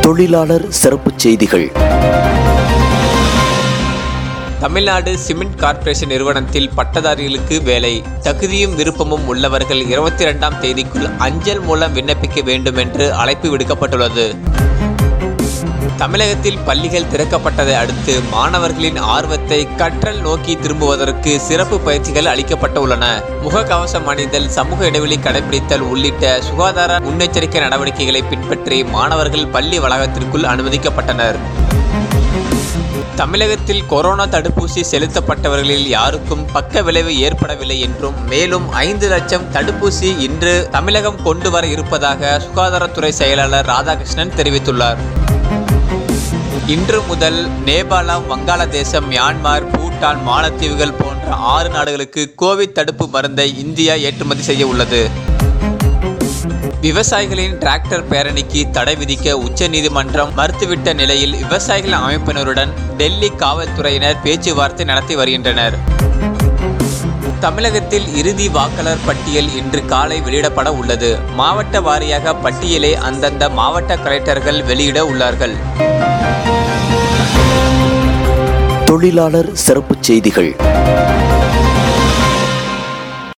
தொழிலாளர் சிறப்புச் செய்திகள் தமிழ்நாடு சிமெண்ட் கார்ப்பரேஷன் நிறுவனத்தில் பட்டதாரிகளுக்கு வேலை தகுதியும் விருப்பமும் உள்ளவர்கள் இருபத்தி ரெண்டாம் தேதிக்குள் அஞ்சல் மூலம் விண்ணப்பிக்க வேண்டும் என்று அழைப்பு விடுக்கப்பட்டுள்ளது தமிழகத்தில் பள்ளிகள் திறக்கப்பட்டதை அடுத்து மாணவர்களின் ஆர்வத்தை கற்றல் நோக்கி திரும்புவதற்கு சிறப்பு பயிற்சிகள் அளிக்கப்பட்டுள்ளன முகக்கவசம் அணிதல் சமூக இடைவெளி கடைபிடித்தல் உள்ளிட்ட சுகாதார முன்னெச்சரிக்கை நடவடிக்கைகளை பின்பற்றி மாணவர்கள் பள்ளி வளாகத்திற்குள் அனுமதிக்கப்பட்டனர் தமிழகத்தில் கொரோனா தடுப்பூசி செலுத்தப்பட்டவர்களில் யாருக்கும் பக்க விளைவு ஏற்படவில்லை என்றும் மேலும் ஐந்து லட்சம் தடுப்பூசி இன்று தமிழகம் கொண்டு வர இருப்பதாக சுகாதாரத்துறை செயலாளர் ராதாகிருஷ்ணன் தெரிவித்துள்ளார் இன்று முதல் நேபாளம் வங்காளதேசம் மியான்மர் பூட்டான் மாலத்தீவுகள் போன்ற ஆறு நாடுகளுக்கு கோவிட் தடுப்பு மருந்தை இந்தியா ஏற்றுமதி செய்ய உள்ளது விவசாயிகளின் டிராக்டர் பேரணிக்கு தடை விதிக்க உச்சநீதிமன்றம் மறுத்துவிட்ட நிலையில் விவசாயிகள் அமைப்பினருடன் டெல்லி காவல்துறையினர் பேச்சுவார்த்தை நடத்தி வருகின்றனர் தமிழகத்தில் இறுதி வாக்காளர் பட்டியல் இன்று காலை வெளியிடப்பட உள்ளது மாவட்ட வாரியாக பட்டியலை அந்தந்த மாவட்ட கலெக்டர்கள் வெளியிட உள்ளார்கள் தொழிலாளர் சிறப்புச் செய்திகள்